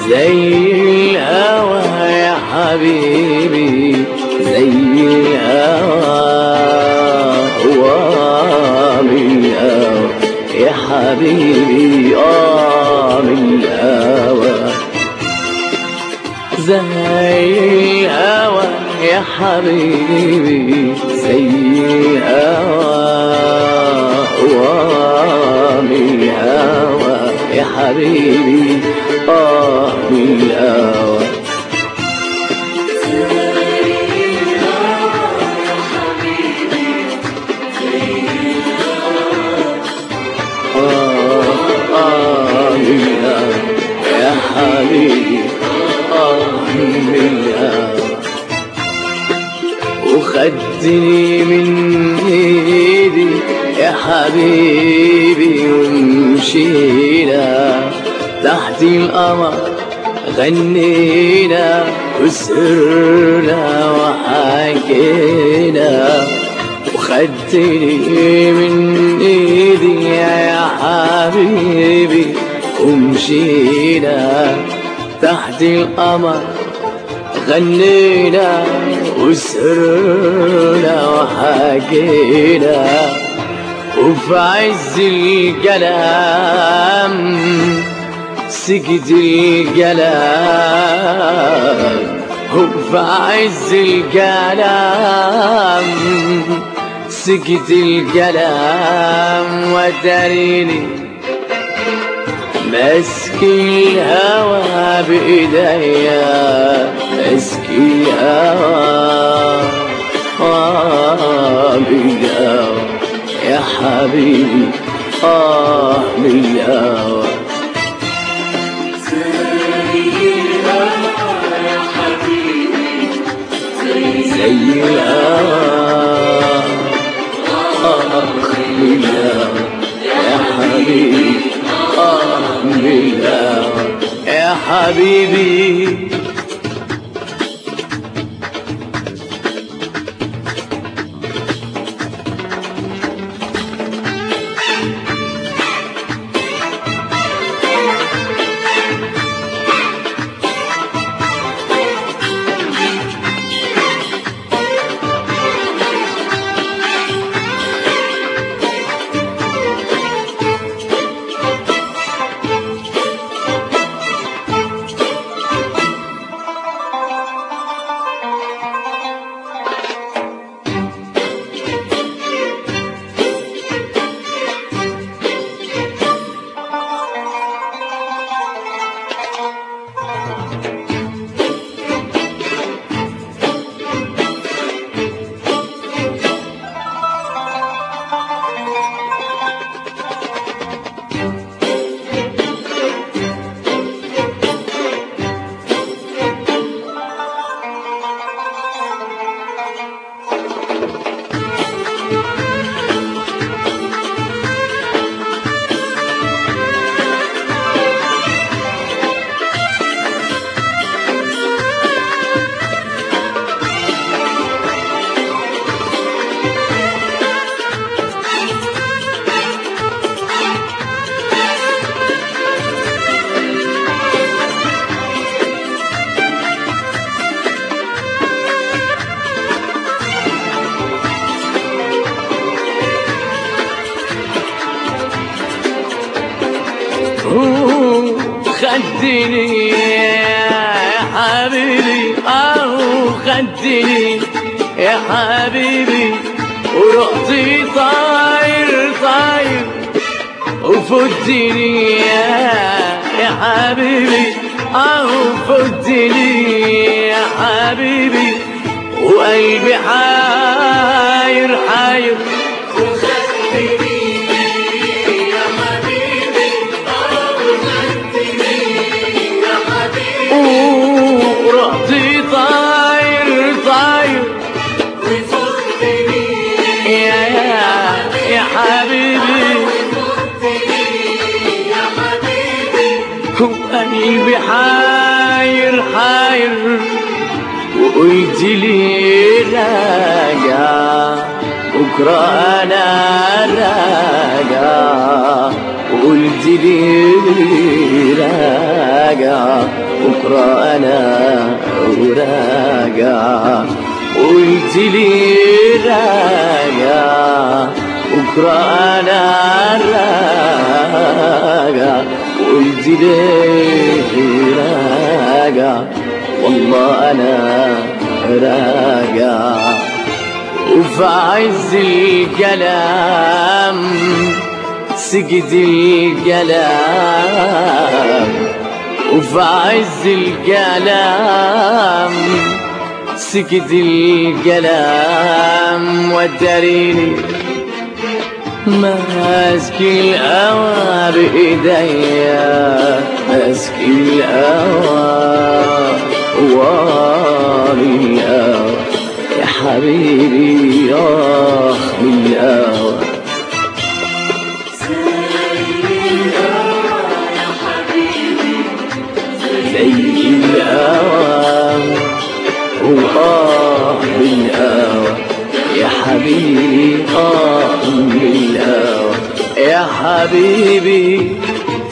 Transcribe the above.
زي الهوى يا حبيبي زي الهوى هو من الهوى يا حبيبي آه من الهوى زي الهوى يا حبيبي زي الهوى هو من الهوى يا حبيبي آه من الهوى آه آه من الهوى يا حبيبي آه من الهوى وخدني من ايدي يا حبيبي ومشينا تحت القمر غنينا وسرنا وحكينا وخدتني من ايدي يا حبيبي ومشينا تحت القمر غنينا وسرنا وحكينا وفي عز الكلام سكت الكلام وفي عز الكلام سكت الكلام وداريني مسك الهوى بإيديا مسك الهوى آه بالهوى يا حبيبي آه بالهوى زي الهوى آه بالهوى يا حبيبي آه بالهوى يا حبيبي خدني يا حبيبي اه خدني يا حبيبي ورحت طاير طاير وفدني يا يا حبيبي اه فدني يا حبيبي وقلبي حاير حاير ورحت طاير طاير يا يا يا حبيبي وقلبي حاير حاير وقلت لي راجع بكرة أنا راجع وقلت لي راجع بكرة أنا وراجع قلت لي راجع بكرة أنا راجع قلت لي راجع والله أنا راجع وفي عز الكلام سجد الكلام وفي عز الكلام سكت الكلام وداريني ماسك الهوى بإيديا ماسك الهوى واري الهوى يا حبيبي آه من الهوى زي الهوى وآه بالهوى يا حبيبي آه بالهوى يا حبيبي